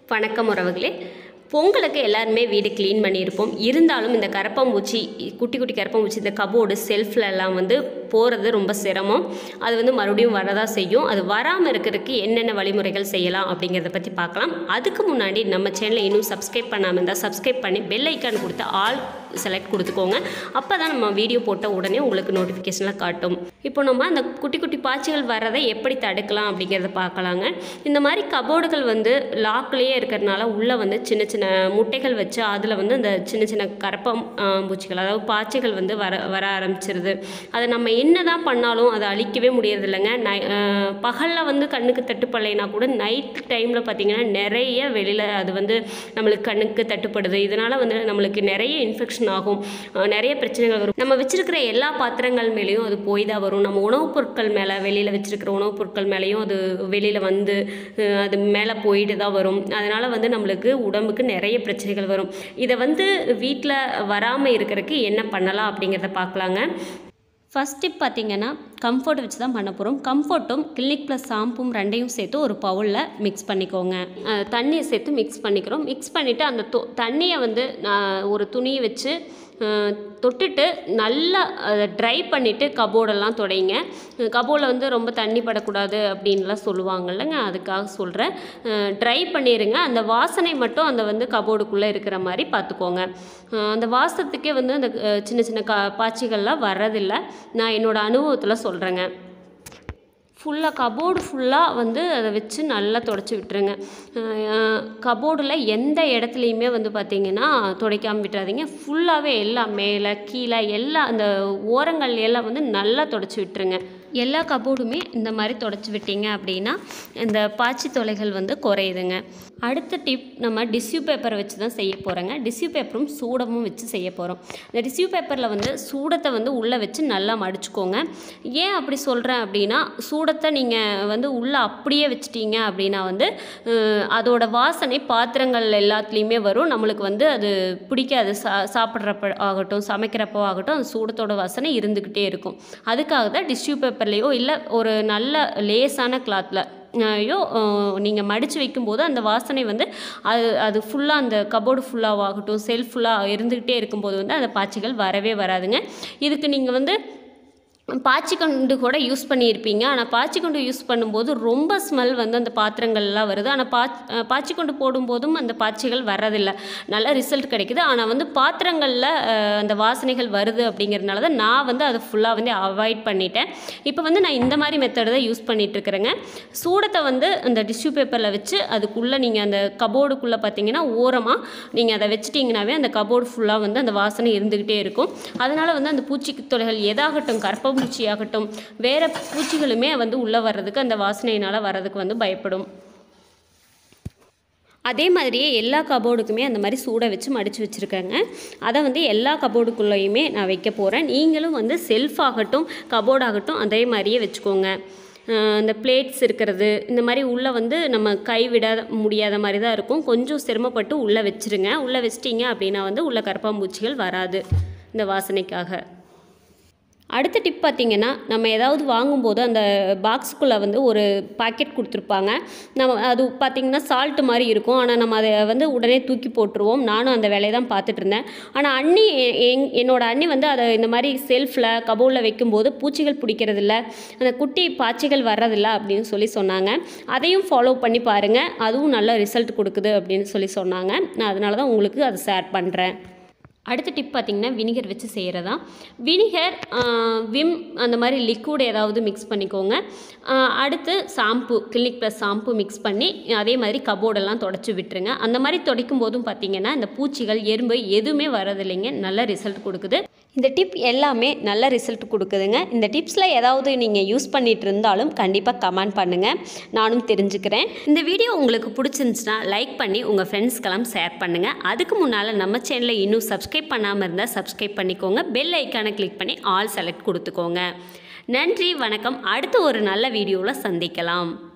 வணக்கம் உறவுகளே பொங்கலுக்கு எல்லாருமே வீடு க்ளீன் பண்ணியிருப்போம் இருந்தாலும் இந்த கரப்பாம்பூச்சி குட்டி குட்டி கரப்பாம்பூச்சி இந்த கபோர்டு செல்ஃப்ல எல்லாம் வந்து போகிறது ரொம்ப சிரமம் அது வந்து மறுபடியும் வரதான் செய்யும் அது வராமல் இருக்கிறதுக்கு என்னென்ன வழிமுறைகள் செய்யலாம் அப்படிங்கிறத பற்றி பார்க்கலாம் அதுக்கு முன்னாடி நம்ம சேனலை இன்னும் சப்ஸ்கிரைப் பண்ணாமல் இருந்தால் சப்ஸ்கிரைப் பண்ணி பெல் ஐக்கான் கொடுத்து ஆல் செலக்ட் கொடுத்துக்கோங்க அப்போ தான் நம்ம வீடியோ போட்ட உடனே உங்களுக்கு நோட்டிஃபிகேஷனில் காட்டும் இப்போ நம்ம அந்த குட்டி குட்டி பாய்ச்சிகள் வர்றதை எப்படி தடுக்கலாம் அப்படிங்கிறத பார்க்கலாங்க இந்த மாதிரி கபோர்டுகள் வந்து லாக்லேயே இருக்கிறதுனால உள்ளே வந்து சின்ன சின்ன முட்டைகள் வச்சு அதில் வந்து அந்த சின்ன சின்ன கரப்பம் ஆ, பூச்சிகள் அதாவது பாய்ச்சிகள் வந்து வர வர ஆரம்பிச்சிருது அதை நம்ம என்ன தான் பண்ணாலும் அதை அழிக்கவே முடியறது இல்லைங்க நை பகலில் வந்து கண்ணுக்கு தட்டுப்படலைனா கூட நைட் டைமில் பார்த்திங்கன்னா நிறைய வெளியில் அது வந்து நம்மளுக்கு கண்ணுக்கு தட்டுப்படுது இதனால் வந்து நம்மளுக்கு நிறைய இன்ஃபெக்ஷன் ஆகும் அஹ் நிறைய பிரச்சனைகள் வரும் நம்ம வச்சிருக்கிற எல்லா பாத்திரங்கள் மேலேயும் அது போய் தான் வரும் நம்ம உணவுப் பொருட்கள் மேலே வெளியில் வச்சிருக்கிற உணவுப் பொருட்கள் மேலேயும் அது வெளியில் வந்து அஹ் அது மேலே போயிட்டு தான் வரும் அதனால் வந்து நம்மளுக்கு உடம்புக்கு நிறைய பிரச்சனைகள் வரும் இதை வந்து வீட்டில் வராமல் இருக்கிறதுக்கு என்ன பண்ணலாம் அப்படிங்கிறத பார்க்கலாங்க ஃபஸ்ட் டிப் பார்த்தீங்கன்னா கம்ஃபர்ட் வச்சு தான் பண்ண போகிறோம் கம்ஃபர்ட்டும் கிளினிக் ப்ளஸ் ஷாம்பும் ரெண்டையும் சேர்த்து ஒரு பவுலில் மிக்ஸ் பண்ணிக்கோங்க அஹ் தண்ணியை சேர்த்து மிக்ஸ் பண்ணிக்கிறோம் மிக்ஸ் பண்ணிவிட்டு அந்த தொ தண்ணியை வந்து நான் ஒரு துணியை வச்சு அஹ் தொட்டுட்டு நல்லா அதை ட்ரை பண்ணிவிட்டு கபோர்டெல்லாம் துடைங்க கபோர்டில் வந்து ரொம்ப தண்ணி படக்கூடாது அப்படின்லாம் சொல்லுவாங்கல்லங்க அதுக்காக சொல்கிறேன் ட்ரை பண்ணிடுங்க அந்த வாசனை மட்டும் அந்த வந்து கபோர்டுக்குள்ளே இருக்கிற மாதிரி பார்த்துக்கோங்க அஹ் அந்த வாசத்துக்கே வந்து அந்த அஹ் சின்ன சின்ன க பாய்ச்சிகள்லாம் வர்றதில்ல நான் என்னோடய அனுபவத்தில் சொல்கிறேங்க ஃபுல்லாக கபோர்டு ஃபுல்லாக வந்து அதை வச்சு நல்லா தொடச்சி விட்டுருங்க கபோர்டில் எந்த இடத்துலையுமே வந்து பார்த்தீங்கன்னா துடைக்காமல் விட்டுறாதீங்க ஃபுல்லாகவே எல்லாம் மேலே கீழே எல்லா அந்த ஓரங்கள் எல்லாம் வந்து நல்லா தொடச்சி விட்டுருங்க எல்லா கபோர்டுமே இந்த மாதிரி தொடச்சி விட்டீங்க அப்படின்னா இந்த பாச்சி தொலைகள் வந்து குறையுதுங்க அடுத்த டிப் நம்ம டிஷ்யூ பேப்பர் வச்சு தான் செய்ய போகிறோங்க டிஷ்யூ பேப்பரும் சூடமும் வச்சு செய்ய போகிறோம் இந்த டிஷ்யூ பேப்பரில் வந்து சூடத்தை வந்து உள்ளே வச்சு நல்லா மடிச்சுக்கோங்க ஏன் அப்படி சொல்கிறேன் அப்படின்னா சூடத்தை நீங்கள் வந்து உள்ளே அப்படியே வச்சிட்டீங்க அப்படின்னா வந்து அஹ், அதோட வாசனை பாத்திரங்கள் எல்லாத்துலேயுமே வரும் நம்மளுக்கு வந்து அது பிடிக்காது சா சாப்பிட்றப்ப ஆகட்டும் சமைக்கிறப்போ ஆகட்டும் அந்த சூடத்தோட வாசனை இருந்துக்கிட்டே இருக்கும் அதுக்காக தான் டிஷ்யூ பேப்பர்லேயோ இல்லை ஒரு நல்ல லேசான கிளாத்தில் யோ நீங்கள் மடித்து வைக்கும்போது அந்த வாசனை வந்து அது அது ஃபுல்லாக அந்த கபோர்டு ஃபுல்லாக ஆகட்டும் செல்ஃப் ஃபுல்லாக இருந்துக்கிட்டே இருக்கும்போது வந்து அந்த பாய்ச்சிகள் வரவே வராதுங்க இதுக்கு நீங்கள் வந்து பாச்சிக்கொண்டு கூட யூஸ் பண்ணியிருப்பீங்க ஆனால் பாச்சிக்கொண்டு யூஸ் பண்ணும்போது ரொம்ப ஸ்மெல் வந்து அந்த பாத்திரங்கள்லாம் வருது ஆனால் பா பாச்சிக்கொண்டு போடும்போதும் அந்த பாய்ச்சிகள் வர்றதில்லை நல்ல ரிசல்ட் கிடைக்குது ஆனால் வந்து பாத்திரங்களில் அஹ், அந்த வாசனைகள் வருது அப்படிங்கிறதுனால தான் நான் வந்து அதை ஃபுல்லாக வந்து அவாய்ட் பண்ணிட்டேன் இப்போ வந்து நான் இந்த மாதிரி மெத்தடு தான் யூஸ் பண்ணிகிட்ருக்குறேங்க சூடத்தை வந்து அந்த டிஷ்யூ பேப்பரில் வச்சு அதுக்குள்ளே நீங்கள் அந்த கபோர்டுக்குள்ளே பார்த்தீங்கன்னா ஓரமாக நீங்கள் அதை வச்சிட்டிங்கனாவே அந்த கபோர்டு ஃபுல்லாக வந்து அந்த வாசனை இருந்துக்கிட்டே இருக்கும் அதனால் வந்து அந்த பூச்சி தொலைகள் எதாகட்டும் கற்ப பூச்சி ஆகட்டும் வேறு பூச்சிகளுமே வந்து உள்ளே வர்றதுக்கு அந்த வாசனையினால் வர்றதுக்கு வந்து பயப்படும் அதே மாதிரியே எல்லா கபோர்டுக்குமே அந்த மாதிரி சூட வச்சு மடித்து வச்சுருக்கேங்க அதை வந்து எல்லா கபோர்டுக்குள்ளேயுமே நான் வைக்க போகிறேன் நீங்களும் வந்து செல்ஃப் ஆகட்டும் கபோர்ட் ஆகட்டும் அதே மாதிரியே வச்சுக்கோங்க அஹ் இந்த பிளேட்ஸ் இருக்கிறது இந்த மாதிரி உள்ளே வந்து நம்ம கைவிட முடியாத மாதிரி தான் இருக்கும் கொஞ்சம் சிரமப்பட்டு உள்ளே வச்சுருங்க உள்ளே வச்சிட்டிங்க அப்படின்னா வந்து உள்ள கரப்பாம்பூச்சிகள் வராது இந்த வாசனைக்காக அடுத்த டிப் பார்த்தீங்கன்னா நம்ம ஏதாவது வாங்கும்போது அந்த பாக்ஸுக்குள்ளே வந்து ஒரு பாக்கெட் கொடுத்துருப்பாங்க நம்ம அது பார்த்திங்கன்னா சால்ட்டு மாதிரி இருக்கும் ஆனால் நம்ம அதை வந்து உடனே தூக்கி போட்டுருவோம் நானும் அந்த வேலையை தான் பார்த்துட்டு இருந்தேன் ஆனால் அண்ணி எ- எங் என்னோட அண்ணி வந்து அதை இந்த மாதிரி செல்ஃபில் கபோர்டில் வைக்கும்போது பூச்சிகள் பிடிக்கிறதில்ல அந்த குட்டி பாய்ச்சிகள் வர்றதில்ல அப்படின்னு சொல்லி சொன்னாங்க அதையும் ஃபாலோ பண்ணி பாருங்கள் அதுவும் நல்ல ரிசல்ட் கொடுக்குது அப்படின்னு சொல்லி சொன்னாங்க நான் அதனால தான் உங்களுக்கு அதை ஷேர் பண்ணுறேன் அடுத்த டிப் பார்த்திங்கன்னா வினிகர் வச்சு செய்கிறதா வினிகர் விம் அந்த மாதிரி லிக்விட் ஏதாவது மிக்ஸ் பண்ணிக்கோங்க ஆஹ் அடுத்து shampoo Clinic Plus shampoo mix பண்ணி அதே மாதிரி கபோர்டெல்லாம் தொடச்சி விட்டுருங்க அந்த மாதிரி துடைக்கும் போதும் பார்த்திங்கன்னா இந்த பூச்சிகள் எறும்பு எதுவுமே வரதில்லைங்க நல்ல ரிசல்ட் கொடுக்குது இந்த டிப் எல்லாமே நல்ல ரிசல்ட் கொடுக்குதுங்க இந்த டிப்ஸில் ஏதாவது நீங்கள் யூஸ் பண்ணிட்டு இருந்தாலும் கண்டிப்பாக கமெண்ட் பண்ணுங்கள் நானும் தெரிஞ்சுக்கிறேன் இந்த வீடியோ உங்களுக்கு பிடிச்சிருந்துச்சுன்னா லைக் பண்ணி உங்கள் ஃப்ரெண்ட்ஸ்க்கெல்லாம் ஷேர் பண்ணுங்கள் அதுக்கு முன்னால் நம்ம சேனலை இன்னும் சப்ஸ்கிரைப் பண்ணாமல் இருந்தால் சப்ஸ்கிரைப் பண்ணிக்கோங்க பெல் ஐக்கானை கிளிக் பண்ணி ஆல் செலக்ட் கொடுத்துக்கோங்க நன்றி வணக்கம் அடுத்த ஒரு நல்ல வீடியோவில் சந்திக்கலாம்